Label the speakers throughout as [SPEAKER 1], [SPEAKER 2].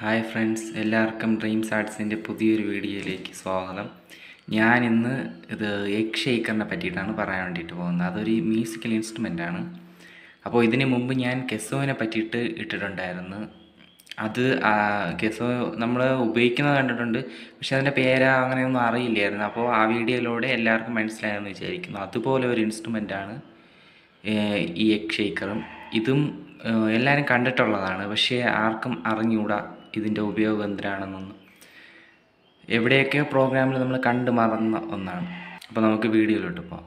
[SPEAKER 1] hi friends എല്ലാവർക്കും dreams ആർട്സിൻ്റെ പുതിയൊരു വീഡിയോയിലേക്ക് സ്വാഗതം ഞാൻ ഇന്ന് ഇത് എഗ് ഷേക്കറിനെ പറ്റിയിട്ടാണ് പറയാൻ വേണ്ടിയിട്ട് പോകുന്നത് അതൊരു മ്യൂസിക്കൽ ഇൻസ്ട്രുമെൻ്റ് ആണ് അപ്പോൾ ഇതിന് മുമ്പ് ഞാൻ കെസോവിനെ പറ്റിയിട്ട് ഇട്ടിട്ടുണ്ടായിരുന്നു അത് കെസോ നമ്മൾ ഉപയോഗിക്കുന്നത് കണ്ടിട്ടുണ്ട് പക്ഷെ അതിൻ്റെ പേര് അങ്ങനെയൊന്നും അറിയില്ലായിരുന്നു അപ്പോൾ ആ വീഡിയോയിലൂടെ എല്ലാവർക്കും മനസ്സിലായെന്ന് വിചാരിക്കുന്നു അതുപോലെ ഒരു ഇൻസ്ട്രുമെൻ്റാണ് ഈ എഗ് ഷേക്കറും ഇതും ഏഹ് എല്ലാവരും കണ്ടിട്ടുള്ളതാണ് പക്ഷേ ആർക്കും അറിഞ്ഞുകൂടാ ഇതിൻ്റെ ഉപയോഗം എന്തിനാണെന്നൊന്നും എവിടെയൊക്കെയോ പ്രോഗ്രാമിൽ നമ്മൾ കണ്ടു മറന്ന ഒന്നാണ് അപ്പോൾ നമുക്ക് വീഡിയോയിലോട്ട് പോകാം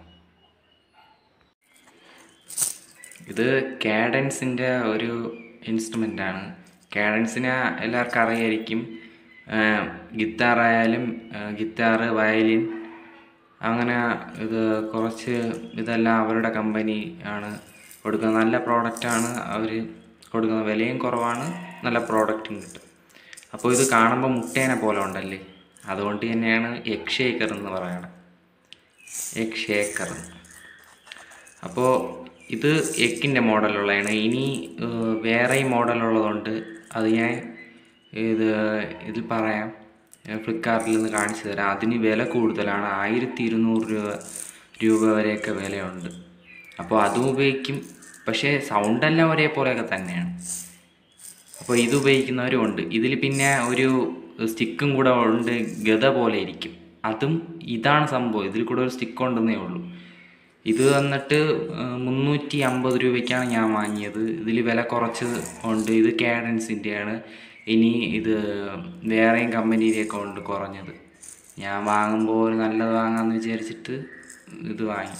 [SPEAKER 1] ഇത് കാഡൻസിൻ്റെ ഒരു ഇൻസ്ട്രുമെൻ്റ് ആണ് കാഡൻസിനെ എല്ലാവർക്കും അറിയായിരിക്കും ഗിത്താർ ആയാലും ഗിത്താറ് വയലിൻ അങ്ങനെ ഇത് കുറച്ച് ഇതെല്ലാം അവരുടെ കമ്പനി ആണ് കൊടുക്കുന്നത് നല്ല പ്രോഡക്റ്റാണ് അവർ കൊടുക്കുന്ന വിലയും കുറവാണ് നല്ല പ്രോഡക്റ്റും കിട്ടും അപ്പോൾ ഇത് കാണുമ്പോൾ മുട്ടേനെ പോലെ ഉണ്ടല്ലേ അതുകൊണ്ട് തന്നെയാണ് എഗ് ഷേക്കർ എന്ന് പറയണത് എഗ് ഷേക്കർ അപ്പോൾ ഇത് എക്കിൻ്റെ മോഡലുള്ളതാണ് ഇനി ഏഹ്, വേറെയും മോഡലുള്ളതുകൊണ്ട് അത് ഞാൻ ഇത് ഇതിൽ പറയാം ഫ്ലിപ്കാർട്ടിൽ നിന്ന് കാണിച്ചു തരാം അതിന് വില കൂടുതലാണ് ആയിരത്തി ഇരുന്നൂറ് രൂപ രൂപ വരെയൊക്കെ വിലയുണ്ട് അപ്പോൾ അതും ഉപയോഗിക്കും പക്ഷേ സൗണ്ടെല്ലാം ഒരേപോലെയൊക്കെ തന്നെയാണ് അപ്പോൾ ഇത് ഉപയോഗിക്കുന്നവരും ഉണ്ട് ഇതിൽ പിന്നെ ഒരു സ്റ്റിക്കും കൂടെ ഉണ്ട് ഗത പോലെ ഇരിക്കും അതും ഇതാണ് സംഭവം ഇതിൽ കൂടെ ഒരു സ്റ്റിക്ക് ഉണ്ടെന്നേ ഉള്ളൂ ഇത് വന്നിട്ട് മുന്നൂറ്റി അമ്പത് രൂപയ്ക്കാണ് ഞാൻ വാങ്ങിയത് ഇതിൽ വില കുറച്ച് ഉണ്ട് ഇത് കാഡൻസിൻ്റെയാണ് ഇനി ഇത് വേറെയും കമ്പനിയിലൊക്കെ ഉണ്ട് കുറഞ്ഞത് ഞാൻ വാങ്ങുമ്പോൾ ഒരു നല്ലത് വാങ്ങാമെന്ന് വിചാരിച്ചിട്ട് ഇത് വാങ്ങി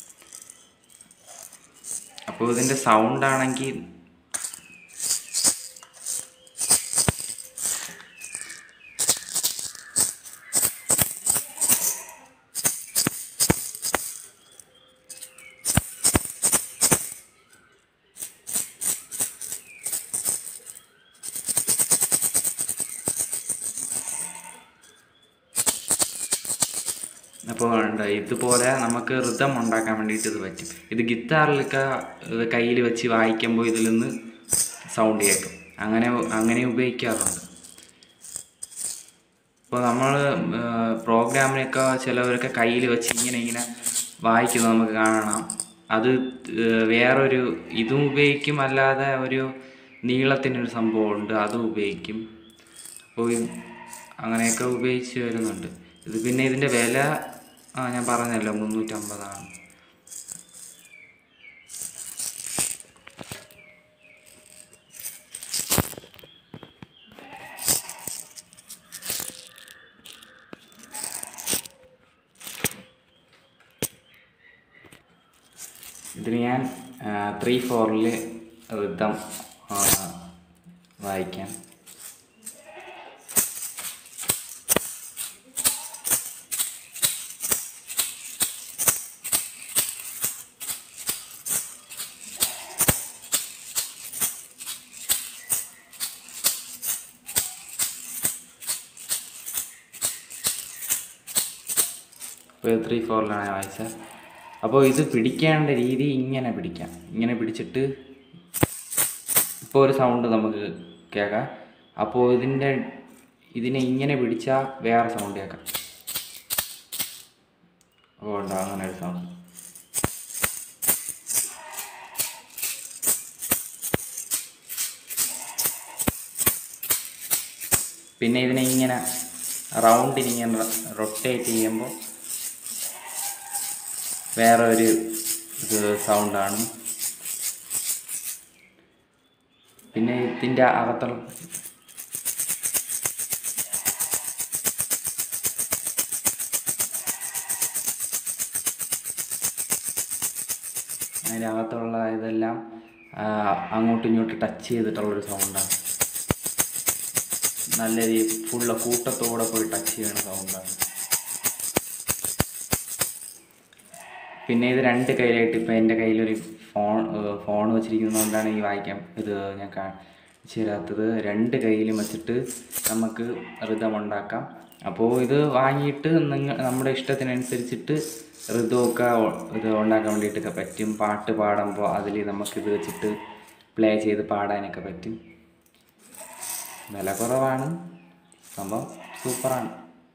[SPEAKER 1] അപ്പോൾ ഇതിൻ്റെ സൗണ്ട് ആണെങ്കിൽ അപ്പോൾ ഉണ്ട് ഇതുപോലെ നമുക്ക് ഋതം ഉണ്ടാക്കാൻ വേണ്ടിയിട്ട് ഇത് പറ്റും ഇത് ഗിത്താറിലൊക്കെ കയ്യിൽ വെച്ച് വായിക്കുമ്പോൾ ഇതിൽ നിന്ന് സൗണ്ട് കേൾക്കും അങ്ങനെ അങ്ങനെ ഉപയോഗിക്കാറുണ്ട് ഇപ്പോൾ നമ്മൾ പ്രോഗ്രാമിനൊക്കെ ചിലവരൊക്കെ കയ്യിൽ വെച്ച് ഇങ്ങനെ ഇങ്ങനെ വായിക്കുന്നത് നമുക്ക് കാണാം അത് ഏർ വേറൊരു ഇതും ഉപയോഗിക്കും അല്ലാതെ ഒരു നീളത്തിനൊരു സംഭവമുണ്ട് അതും ഉപയോഗിക്കും അപ്പോൾ ഈ- അങ്ങനെയൊക്കെ ഉപയോഗിച്ച് വരുന്നുണ്ട് ഇത് പിന്നെ ഇതിൻ്റെ വില ആ ഞാൻ പറഞ്ഞല്ലോ മുന്നൂറ്റമ്പതാണ് ഇതിന് ഞാൻ ത്രീ ഫോറിൽ ഋതം വായിക്കാം ഇപ്പോൾ ത്രീ ഫോറിലാണ് വായിച്ചത് അപ്പോൾ ഇത് പിടിക്കേണ്ട രീതി ഇങ്ങനെ പിടിക്കാം ഇങ്ങനെ പിടിച്ചിട്ട് ഇപ്പോൾ ഒരു സൗണ്ട് നമുക്ക് കേൾക്കാം അപ്പോൾ ഇതിൻ്റെ ഇതിനെ ഇങ്ങനെ പിടിച്ചാൽ വേറെ സൗണ്ട് കേൾക്കാം അപ്പോൾ ഉണ്ടോ അങ്ങനെ ഒരു സൗണ്ട് പിന്നെ ഇതിനെ ഇങ്ങനെ റൗണ്ടിന് ഇങ്ങനെ റൊട്ടേറ്റ് ചെയ്യുമ്പോൾ വേറെ ഒരു ഇത് സൗണ്ടാണ് പിന്നെ ഇതിൻ്റെ അകത്തുള്ള അതിൻ്റെ അകത്തുള്ള ഇതെല്ലാം ആ, അങ്ങോട്ടും ഇങ്ങോട്ടും ടച്ച് ചെയ്തിട്ടുള്ളൊരു സൗണ്ടാണ് നല്ല രീതി ഫുള്ള് കൂട്ടത്തോടെ പോയി ടച്ച് ചെയ്യണ സൗണ്ടാണ് പിന്നെ ഇത് രണ്ട് കയ്യിലായിട്ട് ഇപ്പോൾ എൻ്റെ കയ്യിലൊരു ഫോൺ ഫോൺ വെച്ചിരിക്കുന്നതുകൊണ്ടാണ് ഈ വായിക്കാൻ ഇത് ഞാൻ കാണിച്ചു തരാത്തത് രണ്ട് കയ്യിലും വെച്ചിട്ട് നമുക്ക് ഋതമുണ്ടാക്കാം അപ്പോൾ ഇത് വാങ്ങിയിട്ട് നിങ്ങൾ നമ്മുടെ ഇഷ്ടത്തിനനുസരിച്ചിട്ട് ഋതുമൊക്കെ ഇത് ഉണ്ടാക്കാൻ വേണ്ടിയിട്ടൊക്കെ പറ്റും പാട്ട് പാടുമ്പോൾ അതിൽ നമുക്കിത് വെച്ചിട്ട് പ്ലേ ചെയ്ത് പാടാനൊക്കെ പറ്റും വില കുറവാണ് സംഭവം സൂപ്പറാണ്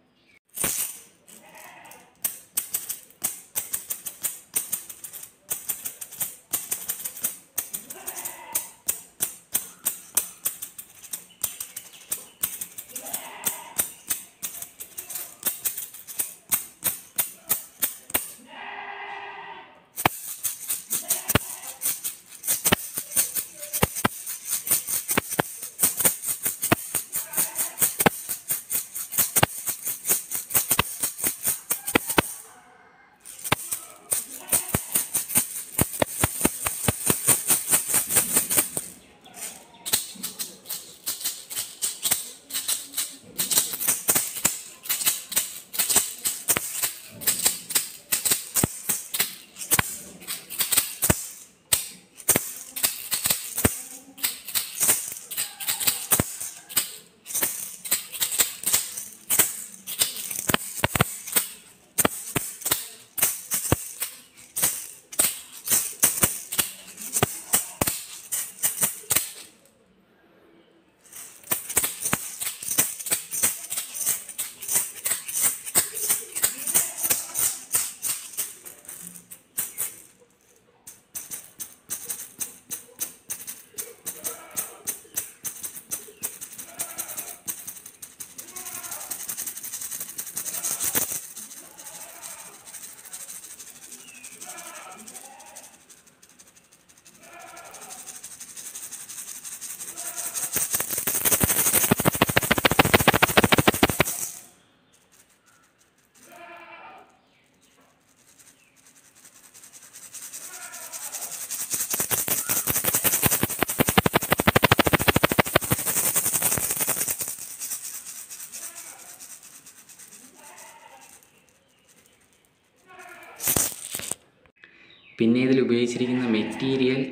[SPEAKER 1] പിന്നെ ഇതിൽ ഉപയോഗിച്ചിരിക്കുന്ന മെറ്റീരിയൽ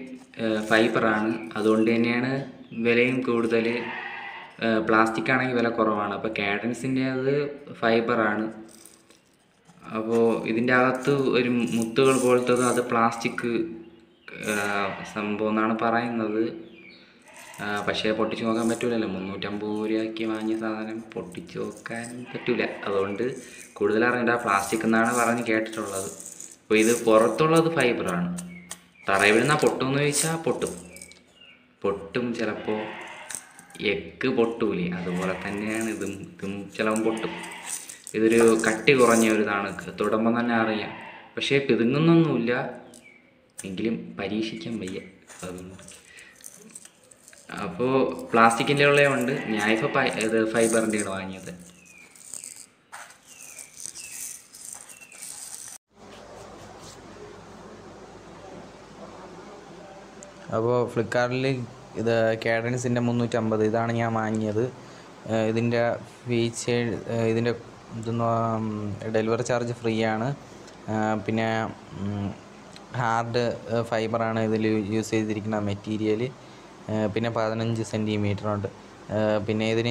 [SPEAKER 1] ഫൈബറാണ് അതുകൊണ്ട് തന്നെയാണ് വിലയും കൂടുതൽ പ്ലാസ്റ്റിക് ആണെങ്കിൽ വില കുറവാണ് അപ്പോൾ കാഡൻസിൻ്റെ അത് ഫൈബറാണ് അപ്പോൾ ഇതിൻ്റെ അകത്ത് ഒരു മുത്തുകൾ പോലത്തത് അത് പ്ലാസ്റ്റിക് സംഭവം എന്നാണ് പറയുന്നത് ആ, പക്ഷേ പൊട്ടിച്ച് നോക്കാൻ പറ്റൂലല്ലോ മുന്നൂറ്റമ്പത് രൂപയ്ക്ക് വാങ്ങിയ സാധനം പൊട്ടിച്ച് നോക്കാൻ പറ്റൂല അതുകൊണ്ട് കൂടുതൽ അറിയണ്ട പ്ലാസ്റ്റിക് എന്നാണ് പറഞ്ഞ് കേട്ടിട്ടുള്ളത് അപ്പോൾ ഇത് പുറത്തുള്ളത് ഫൈബറാണ് തറയിൽ വീഴുന്ന പൊട്ടുമെന്ന് ചോദിച്ചാൽ പൊട്ടും പൊട്ടും ചിലപ്പോൾ എഗ്ഗ് പൊട്ടൂലേ അതുപോലെ തന്നെയാണ് ഇതും ഇതും ചിലവും പൊട്ടും ഇതൊരു കട്ടി കുറഞ്ഞ ഒരു ഇതാണ് തൊടുമ്പോൾ തന്നെ അറിയാം പക്ഷേ പിതുങ്ങുന്നൊന്നുമില്ല എങ്കിലും പരീക്ഷിക്കാൻ വയ്യ അതുകൊണ്ട് അപ്പോൾ പ്ലാസ്റ്റിക്കിൻ്റെ ഉള്ളതുകൊണ്ട് ഞാനിപ്പോൾ പൈ ഇത് ഫൈബറിൻ്റെയാണ് വാങ്ങിയത്
[SPEAKER 2] അപ്പോൾ ഫ്ലിപ്കാർട്ടിൽ ഇത് കാഡൻസിൻ്റെ മുന്നൂറ്റമ്പത് ഇതാണ് ഞാൻ വാങ്ങിയത് ഏഹ് ഇതിൻ്റെ ഫീച്ചേ ഇതിൻ്റെ ഇതെന്ന് ഡെലിവറി ചാർജ് ഫ്രീ ആണ് ഏഹ് പിന്നെ ഹാർഡ് ഫൈബറാണ് ഇതിൽ യൂസ് ചെയ്തിരിക്കുന്ന മെറ്റീരിയൽ പിന്നെ പതിനഞ്ച് സെൻറ്റിമീറ്റർ ഉണ്ട് ഏഹ് പിന്നെ ഇതിന്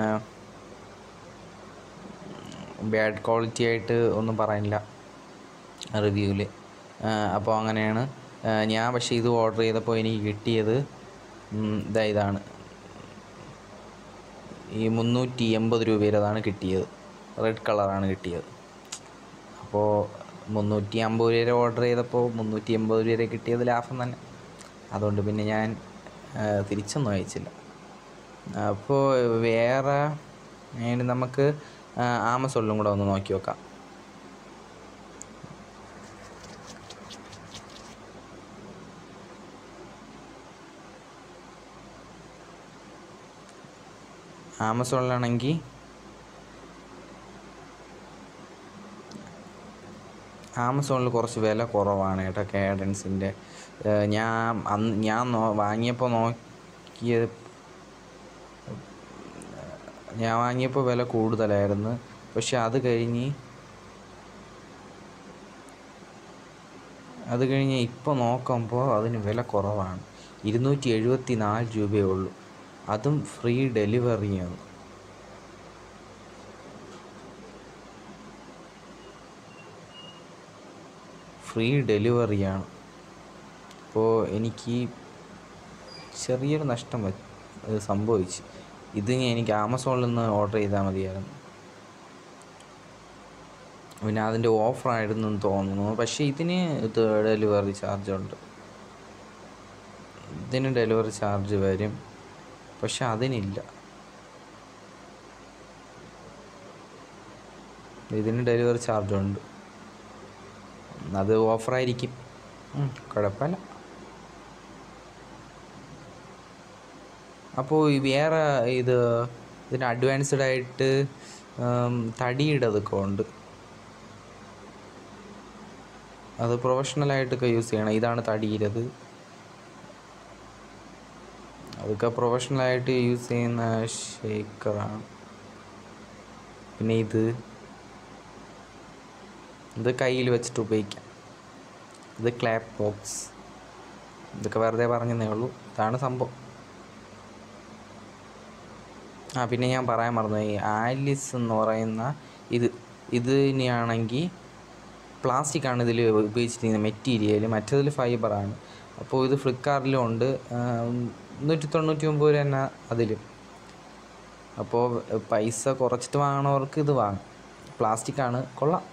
[SPEAKER 2] ബാഡ് ക്വാളിറ്റി ആയിട്ട് ഒന്നും പറയാനില്ല റിവ്യൂവിൽ അപ്പോൾ അങ്ങനെയാണ് ആ, ഞാൻ പക്ഷേ ഇത് ഓർഡർ ചെയ്തപ്പോൾ എനിക്ക് കിട്ടിയത് ഉം, ദാ ഇതാണ് ഈ മുന്നൂറ്റി എൺപത് രൂപയുടേതാണ് കിട്ടിയത് റെഡ് കളറാണ് കിട്ടിയത് അപ്പോൾ മുന്നൂറ്റി അമ്പത് രൂപ ഓർഡർ ചെയ്തപ്പോൾ മുന്നൂറ്റി എൺപത് രൂപ കിട്ടിയത് ലാഭം തന്നെ അതുകൊണ്ട് പിന്നെ ഞാൻ ആ, തിരിച്ചൊന്നും അയച്ചില്ല അപ്പോൾ വേറെ ഇനി നമുക്ക് ആ, ആമസോണിലും കൂടെ ഒന്ന് നോക്കി നോക്കാം ആമസോണിലാണെങ്കിൽ ആമസോണിൽ കുറച്ച് വില കുറവാണ് കേട്ടോ കാഡൻസിൻ്റെ ഞാൻ അന്ന് ഞാൻ നോ വാങ്ങിയപ്പോൾ നോക്കിയ ഞാൻ വാങ്ങിയപ്പോൾ വില കൂടുതലായിരുന്നു പക്ഷെ അത് കഴിഞ്ഞ് അത് കഴിഞ്ഞ് ഇപ്പോൾ നോക്കുമ്പോൾ അതിന് വില കുറവാണ് ഇരുന്നൂറ്റി എഴുപത്തി നാല് രൂപയേ ഉള്ളൂ അതും ഫ്രീ ഡെലിവറിയാണ് ഫ്രീ ഡെലിവറിയാണ് അപ്പോൾ എനിക്ക് ചെറിയൊരു നഷ്ടം വ- ഏ, സംഭവിച്ചു ഇത് എനിക്ക് ആമസോണിൽ നിന്ന് ഓർഡർ ചെയ്താൽ മതിയായിരുന്നു പിന്നെ അതിൻ്റെ ഓഫറായിരുന്നു തോന്നുന്നു പക്ഷേ ഇതിന് ഇത് ഡെലിവറി ചാർജ് ഉണ്ട് ഇതിന് ഡെലിവറി ചാർജ് വരും പക്ഷെ അതിനില്ല ഇതിന് ഡെലിവറി ചാർജ് ഉണ്ട് അത് ഓഫറായിരിക്കും ഉം, കുഴപ്പമില്ല അപ്പോൾ ഈ വേറെ ഇത് ഇതിന് അഡ്വാൻസ്ഡ് ആയിട്ട് ഉം, തടിയുടെ അതൊക്കെ ഉണ്ട് അത് പ്രൊഫഷണലായിട്ടൊക്കെ യൂസ് ചെയ്യണം ഇതാണ് തടിയിലത് അതൊക്കെ പ്രൊഫഷണലായിട്ട് യൂസ് ചെയ്യുന്ന ഷേക്കറാണ് പിന്നെ ഇത് ഇത് കയ്യിൽ വെച്ചിട്ട് ഉപയോഗിക്കാം ഇത് ക്ലാപ്പ് ബോക്സ് ഇതൊക്കെ വെറുതെ പറഞ്ഞതേ ഉള്ളൂ ഇതാണ് സംഭവം ആ പിന്നെ ഞാൻ പറയാൻ മറന്നു ഈ ആലിസ് എന്ന് പറയുന്ന ഇത് ഇത് ഇനിയാണെങ്കിൽ പ്ലാസ്റ്റിക് ആണ് ഇതിൽ ഉപയോഗിച്ചിരിക്കുന്നത് മെറ്റീരിയൽ മറ്റേതിൽ ഫൈബറാണ് അപ്പോൾ ഇത് ഫ്ലിപ്കാർട്ടിലും ഉണ്ട് നൂറ്റി തൊണ്ണൂറ്റി ഒമ്പത് രൂപ തന്നെ അതിലും അപ്പോൾ പൈസ കുറച്ചിട്ട് വാങ്ങണവർക്ക് ഇത് വാങ്ങാം പ്ലാസ്റ്റിക് ആണ് കൊള്ളാം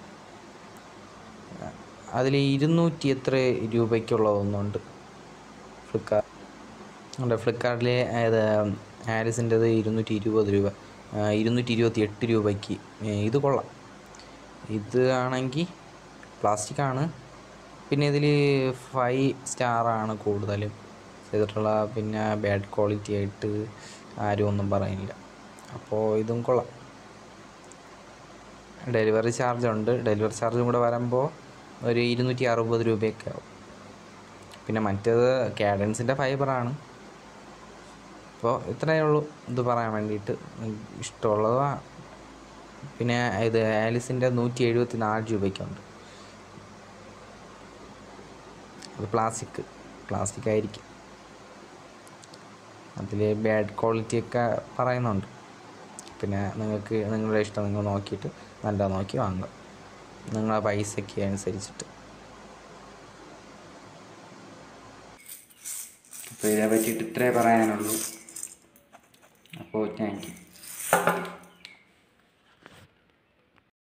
[SPEAKER 2] അതിൽ ഇരുന്നൂറ്റി എത്ര രൂപയ്ക്കുള്ളതൊന്നുണ്ട് ഫ്ലിപ്കാർട്ട് ഉണ്ട് ഫ്ലിപ്കാർട്ടിലെ ഇത് ആരിസിൻ്റെത് ഇരുന്നൂറ്റി ഇരുപത് രൂപ ആ, ഇരുന്നൂറ്റി ഇരുപത്തി എട്ട് രൂപയ്ക്ക് ഏ, ഇത് കൊള്ളാം ഇത് ആണെങ്കിൽ പ്ലാസ്റ്റിക് ആണ് പിന്നെ ഇതിൽ ഫൈവ് സ്റ്റാറാണ് കൂടുതലും ചെയ്തിട്ടുള്ള പിന്നെ ബാഡ് ക്വാളിറ്റി ആയിട്ട് ആരും ഒന്നും പറയുന്നില്ല അപ്പോൾ ഇതും കൊള്ളാം ഡെലിവറി ചാർജ് ഉണ്ട് ഡെലിവറി ചാർജും കൂടെ വരുമ്പോൾ ഒരു ഇരുന്നൂറ്റി അറുപത് രൂപയൊക്കെ ആവും പിന്നെ മറ്റേത് കാഡൻസിൻ്റെ ഫൈബറാണ് അപ്പോൾ ഇത്രയേ ഉള്ളൂ ഇത് പറയാൻ വേണ്ടിയിട്ട് ഇഷ്ടമുള്ളത് വാ- പിന്നെ ഇത് ആലിസിൻ്റെ നൂറ്റി എഴുപത്തി നാല് രൂപയ്ക്കുണ്ട് അത് പ്ലാസ്റ്റിക് പ്ലാസ്റ്റിക് ആയിരിക്കും അതിൽ ബാഡ് ക്വാളിറ്റി ഒക്കെ പറയുന്നുണ്ട് പിന്നെ നിങ്ങൾക്ക് നിങ്ങളുടെ ഇഷ്ടം നിങ്ങൾ നോക്കിയിട്ട് നല്ല നോക്കി വാങ്ങുക നിങ്ങളുടെ പൈസയ്ക്ക് അനുസരിച്ചിട്ട്
[SPEAKER 1] അപ്പോൾ ഇതിനെ പറ്റിയിട്ട് ഇത്രേ പറയാനുള്ളൂ അപ്പോൾ താങ്ക് യു